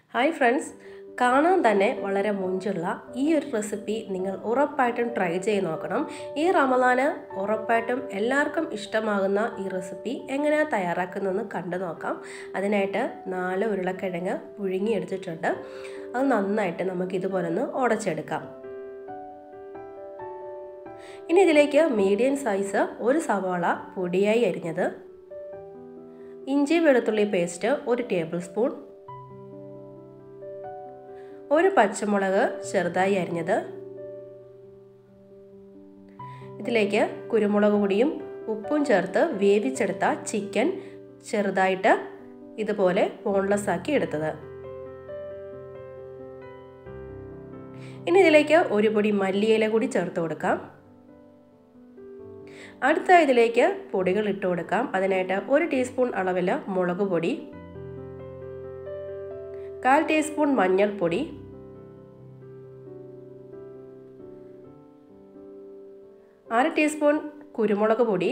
hi friends കാണാൻ തന്നെ വളരെ മുഞ്ചുള്ള ഈ ഒരു റെസിപ്പി നിങ്ങൾ ഉറപ്പായിട്ടും ട്രൈ ചെയ്ത് നോക്കണം ഈ റമദാന് ഉറപ്പായിട്ടും എല്ലാവർക്കും ഇഷ്ടമാകുന്ന ഈ റെസിപ്പി എങ്ങനെയാണ് തയ്യാറാക്കുന്നതെന്ന് കണ്ടു നോക്കാം അതിനായിട്ട് നാല് ഉരുളക്കിഴങ്ങ് പുഴുങ്ങിയെടുത്തിട്ടുണ്ട് അത് നന്നായിട്ട് നമുക്ക് ഇതുപോലെ ഒന്ന് ഉടച്ചെടുക്കാം ഇനി ഇതിലേക്ക് മീഡിയം സൈസ് ഒരു സവാള പൊടിയായി അരിഞ്ഞത് ഇഞ്ചി വെളുത്തുള്ളി പേസ്റ്റ് ഒരു ടേബിൾ സ്പൂൺ ഒരു പച്ചമുളക് ചെറുതായി അരിഞ്ഞത് ഇതിലേക്ക് കുരുമുളക് പൊടിയും ഉപ്പും ചേർത്ത് വേവിച്ചെടുത്ത ചിക്കൻ ചെറുതായിട്ട് ഇതുപോലെ ബോൺലെസ് ആക്കി എടുത്തത് ഇനി ഇതിലേക്ക് ഒരു പൊടി മല്ലിയില കൂടി ചേർത്ത് കൊടുക്കാം അടുത്ത ഇതിലേക്ക് പൊടികൾ ഇട്ട് കൊടുക്കാം അതിനായിട്ട് ഒരു ടീസ്പൂൺ അളവിൽ മുളക് പൊടി കാൽ ടീസ്പൂൺ മഞ്ഞൾപ്പൊടി അര ടീസ്പൂൺ കുരുമുളക് പൊടി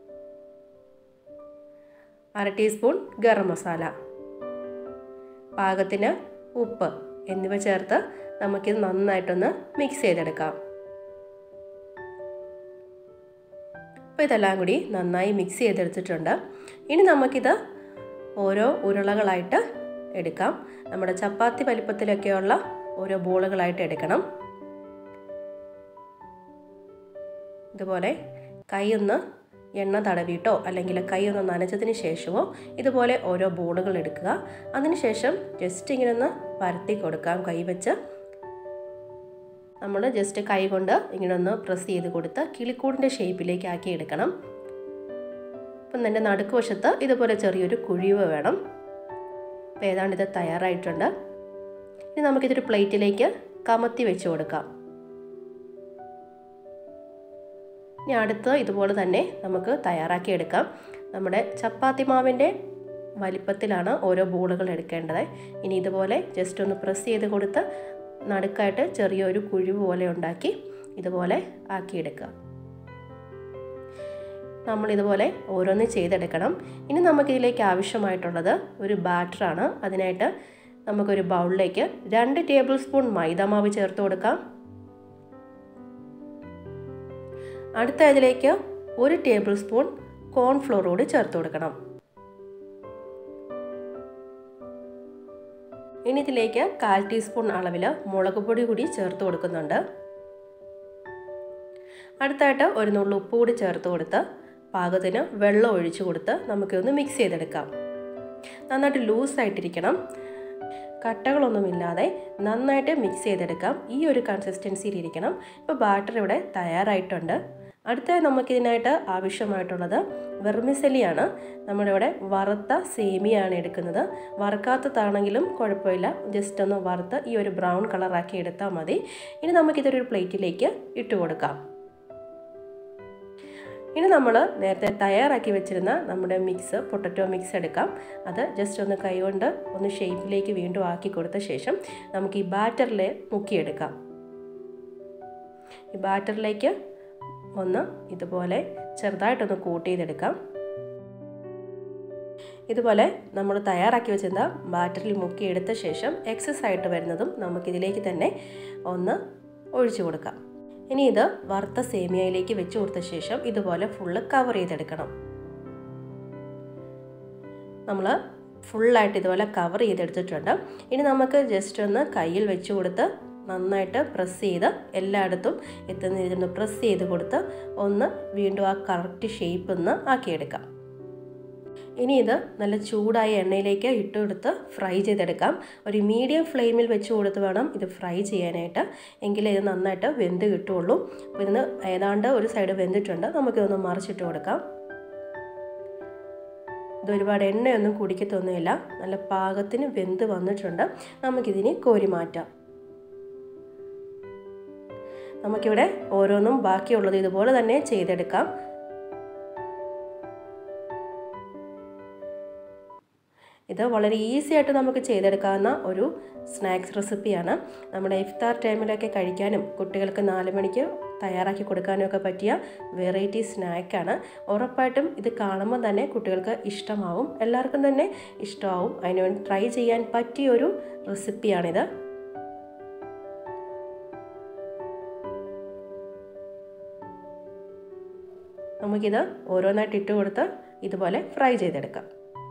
അര ടീസ്പൂൺ ഗരം മസാല പാകത്തിന് ഉപ്പ് എന്നിവ ചേർത്ത് നമുക്കിത് നന്നായിട്ടൊന്ന് മിക്സ് ചെയ്തെടുക്കാം അപ്പോൾ ഇതെല്ലാം കൂടി നന്നായി മിക്സ് ചെയ്തെടുത്തിട്ടുണ്ട് ഇനി നമുക്കിത് ഓരോ ഉരുളകളായിട്ട് എടുക്കാം നമ്മുടെ ചപ്പാത്തി വലിപ്പത്തിലൊക്കെയുള്ള ഓരോ ബോളുകളായിട്ട് എടുക്കണം ഇതുപോലെ കൈ ഒന്ന് എണ്ണ തടവിയിട്ടോ അല്ലെങ്കിൽ കൈ ഒന്ന് നനച്ചതിന് ശേഷമോ ഇതുപോലെ ഓരോ ബോളുകൾ എടുക്കുക അതിനുശേഷം ജസ്റ്റ് ഇങ്ങനെ ഒന്ന് പരത്തി കൊടുക്കാം കൈ വെച്ച് നമ്മൾ ജസ്റ്റ് കൈ കൊണ്ട് ഇങ്ങനെ ഒന്ന് പ്രസ് ചെയ്ത് കൊടുത്ത് കിളിക്കൂടിൻ്റെ ഷേപ്പിലേക്ക് ആക്കി എടുക്കണം അപ്പം എൻ്റെ നടുക്ക് വശത്ത് ഇതുപോലെ ചെറിയൊരു കുഴിവ് വേണം അപ്പോൾ ഏതാണ്ട് ഇത് തയ്യാറായിട്ടുണ്ട് ഇനി നമുക്കിതൊരു പ്ലേറ്റിലേക്ക് കമത്തി വെച്ച് കൊടുക്കാം ഇനി അടുത്ത് ഇതുപോലെ തന്നെ നമുക്ക് തയ്യാറാക്കി എടുക്കാം നമ്മുടെ ചപ്പാത്തി മാവിൻ്റെ വലിപ്പത്തിലാണ് ഓരോ ബോളുകൾ എടുക്കേണ്ടത് ഇനി ഇതുപോലെ ജസ്റ്റ് ഒന്ന് പ്രസ് ചെയ്ത് കൊടുത്ത് നടുക്കായിട്ട് ചെറിയൊരു കുഴിവ് പോലെ ഉണ്ടാക്കി ഇതുപോലെ ആക്കിയെടുക്കുക നമ്മൾ ഇതുപോലെ ഓരോന്ന് ചെയ്തെടുക്കണം ഇനി നമുക്കിതിലേക്ക് ആവശ്യമായിട്ടുള്ളത് ഒരു ബാറ്ററാണ് അതിനായിട്ട് നമുക്കൊരു ബൗളിലേക്ക് രണ്ട് ടേബിൾ സ്പൂൺ മൈദാമാവ് ചേർത്ത് കൊടുക്കാം അടുത്ത ഇതിലേക്ക് ഒരു ടേബിൾ സ്പൂൺ കോൺഫ്ലോർ കൂടി ചേർത്ത് കൊടുക്കണം ഇനി ഇതിലേക്ക് കാൽ ടീസ്പൂൺ അളവിൽ മുളക് പൊടി കൂടി ചേർത്ത് കൊടുക്കുന്നുണ്ട് അടുത്തായിട്ട് ഒരു നുള്ളു ഉപ്പ് കൂടി ചേർത്ത് കൊടുത്ത് പാകത്തിന് വെള്ളം ഒഴിച്ചു കൊടുത്ത് നമുക്കൊന്ന് മിക്സ് ചെയ്തെടുക്കാം നന്നായിട്ട് ലൂസായിട്ടിരിക്കണം കട്ടകളൊന്നുമില്ലാതെ നന്നായിട്ട് മിക്സ് ചെയ്തെടുക്കാം ഈ ഒരു കൺസിസ്റ്റൻസിയിൽ ഇരിക്കണം ഇപ്പോൾ ബാറ്റർ ഇവിടെ തയ്യാറായിട്ടുണ്ട് അടുത്തായി നമുക്കിതിനായിട്ട് ആവശ്യമായിട്ടുള്ളത് വെർമിസലിയാണ് നമ്മളിവിടെ വറുത്ത സേമിയാണ് എടുക്കുന്നത് വറുക്കാത്തതാണെങ്കിലും കുഴപ്പമില്ല ജസ്റ്റ് ഒന്ന് വറുത്ത് ഈ ഒരു ബ്രൗൺ കളറാക്കി എടുത്താൽ മതി ഇനി നമുക്കിതൊരു പ്ലേറ്റിലേക്ക് ഇട്ട് കൊടുക്കാം ഇനി നമ്മൾ നേരത്തെ തയ്യാറാക്കി വെച്ചിരുന്ന നമ്മുടെ മിക്സ് പൊട്ടറ്റോ മിക്സ് എടുക്കാം അത് ജസ്റ്റ് ഒന്ന് കൈകൊണ്ട് ഒന്ന് ഷേപ്പിലേക്ക് വീണ്ടും ആക്കി കൊടുത്ത ശേഷം നമുക്ക് ഈ ബാറ്ററിൽ മുക്കിയെടുക്കാം ഈ ബാറ്ററിലേക്ക് ഒന്ന് ഇതുപോലെ ചെറുതായിട്ടൊന്ന് കൂട്ട് ചെയ്തെടുക്കാം ഇതുപോലെ നമ്മൾ തയ്യാറാക്കി വെച്ചിരുന്ന ബാറ്ററിൽ മുക്കിയെടുത്ത ശേഷം എക്സസ് ആയിട്ട് വരുന്നതും നമുക്കിതിലേക്ക് തന്നെ ഒന്ന് ഒഴിച്ചു കൊടുക്കാം ഇനി ഇത് വറുത്ത സേമിയയിലേക്ക് വെച്ച് കൊടുത്ത ശേഷം ഇതുപോലെ ഫുള്ള് കവർ ചെയ്തെടുക്കണം നമ്മൾ ഫുള്ളായിട്ട് ഇതുപോലെ കവർ ചെയ്തെടുത്തിട്ടുണ്ട് ഇനി നമുക്ക് ജസ്റ്റ് ഒന്ന് കയ്യിൽ വെച്ച് കൊടുത്ത് നന്നായിട്ട് പ്രസ് ചെയ്ത് എല്ലായിടത്തും എത്തുന്ന രീതിയിൽ പ്രസ് ചെയ്ത് കൊടുത്ത് ഒന്ന് വീണ്ടും ആ കറക്റ്റ് ഷേപ്പ് ഒന്ന് ആക്കിയെടുക്കാം ഇനി ഇത് നല്ല ചൂടായ എണ്ണയിലേക്ക് ഇട്ട് കൊടുത്ത് ഫ്രൈ ചെയ്തെടുക്കാം ഒരു മീഡിയം ഫ്ലെയിമിൽ വെച്ച് കൊടുത്ത് വേണം ഇത് ഫ്രൈ ചെയ്യാനായിട്ട് എങ്കിലേ ഇത് നന്നായിട്ട് വെന്ത് കിട്ടുള്ളൂ അപ്പോൾ ഇതിന് ഏതാണ്ട് ഒരു സൈഡ് വെന്തിട്ടുണ്ട് നമുക്കിതൊന്ന് മറിച്ചിട്ട് കൊടുക്കാം ഇത് ഒരുപാട് എണ്ണയൊന്നും കുടിക്കത്തൊന്നുമില്ല നല്ല പാകത്തിന് വെന്ത് വന്നിട്ടുണ്ട് നമുക്കിതിനെ കോരി മാറ്റാം നമുക്കിവിടെ ഓരോന്നും ബാക്കിയുള്ളത് ഇതുപോലെ തന്നെ ചെയ്തെടുക്കാം ഇത് വളരെ ഈസി ആയിട്ട് നമുക്ക് ചെയ്തെടുക്കാവുന്ന ഒരു സ്നാക്സ് റെസിപ്പിയാണ് നമ്മുടെ ഇഫ്താർ ടൈമിലൊക്കെ കഴിക്കാനും കുട്ടികൾക്ക് നാല് മണിക്ക് തയ്യാറാക്കി കൊടുക്കാനും ഒക്കെ പറ്റിയ വെറൈറ്റി സ്നാക്കാണ് ഉറപ്പായിട്ടും ഇത് കാണുമ്പോൾ തന്നെ കുട്ടികൾക്ക് ഇഷ്ടമാവും എല്ലാവർക്കും തന്നെ ഇഷ്ടമാവും അതിനുവേണ്ടി ട്രൈ ചെയ്യാൻ പറ്റിയൊരു റെസിപ്പിയാണിത് നമുക്കിത് ഓരോന്നായിട്ട് ഇട്ട് കൊടുത്ത് ഇതുപോലെ ഫ്രൈ ചെയ്തെടുക്കാം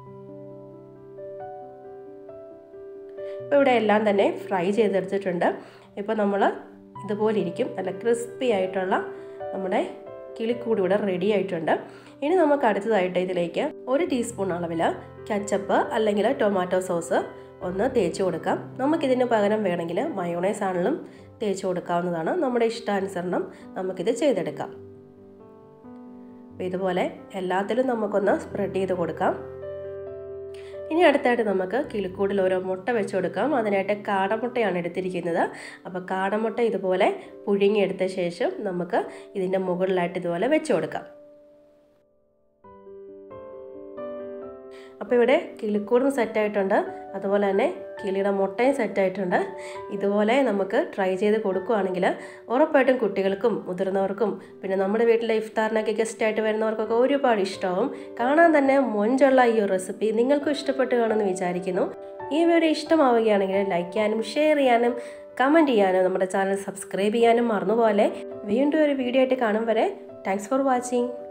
ഇപ്പോൾ ഇവിടെ എല്ലാം തന്നെ ഫ്രൈ ചെയ്തെടുത്തിട്ടുണ്ട് ഇപ്പോൾ നമ്മൾ ഇതുപോലെ ഇരിക്കും നല്ല ക്രിസ്പി ആയിട്ടുള്ള നമ്മുടെ കിളിക്കൂടി ഇവിടെ റെഡി ആയിട്ടുണ്ട് ഇനി നമുക്ക് അടുത്തതായിട്ട് ഇതിലേക്ക് ഒരു ടീസ്പൂൺ അളവിൽ കച്ചപ്പ് അല്ലെങ്കിൽ ടൊമാറ്റോ സോസ് ഒന്ന് തേച്ച് കൊടുക്കാം നമുക്കിതിന് പകരം വേണമെങ്കിൽ മയോണൈസ് ആണെങ്കിലും തേച്ച് കൊടുക്കാവുന്നതാണ് നമ്മുടെ ഇഷ്ടാനുസരണം നമുക്കിത് ചെയ്തെടുക്കാം ഇതുപോലെ എല്ലാത്തിലും നമുക്കൊന്ന് സ്പ്രെഡ് ചെയ്ത് കൊടുക്കാം ഇനി അടുത്തായിട്ട് നമുക്ക് കിളിക്കൂടിൽ ഓരോ മുട്ട വെച്ച് കൊടുക്കാം അതിനായിട്ട് കാടമുട്ടയാണ് എടുത്തിരിക്കുന്നത് അപ്പോൾ കാടമുട്ട ഇതുപോലെ പുഴുങ്ങിയെടുത്ത ശേഷം നമുക്ക് ഇതിൻ്റെ മുകളിലായിട്ട് ഇതുപോലെ വെച്ച് കൊടുക്കാം അപ്പോൾ ഇവിടെ കിളിക്കൂടും സെറ്റായിട്ടുണ്ട് അതുപോലെ തന്നെ കിളിയുടെ മുട്ടയും സെറ്റായിട്ടുണ്ട് ഇതുപോലെ നമുക്ക് ട്രൈ ചെയ്ത് കൊടുക്കുകയാണെങ്കിൽ ഉറപ്പായിട്ടും കുട്ടികൾക്കും മുതിർന്നവർക്കും പിന്നെ നമ്മുടെ വീട്ടിലെ ഇഫ്താറിനൊക്കെ ഗസ്റ്റായിട്ട് വരുന്നവർക്കൊക്കെ ഒരുപാട് ഇഷ്ടമാവും കാണാൻ തന്നെ മൊഞ്ചുള്ള ഈ ഒരു റെസിപ്പി നിങ്ങൾക്കും ഇഷ്ടപ്പെട്ട് കാണുമെന്ന് വിചാരിക്കുന്നു ഈ വീഡിയോ ഇഷ്ടമാവുകയാണെങ്കിൽ ലൈക്ക് ചെയ്യാനും ഷെയർ ചെയ്യാനും കമൻറ്റ് ചെയ്യാനും നമ്മുടെ ചാനൽ സബ്സ്ക്രൈബ് ചെയ്യാനും മറന്നുപോലെ വീണ്ടും ഒരു വീഡിയോ ആയിട്ട് കാണും വരെ താങ്ക്സ് ഫോർ വാച്ചിങ്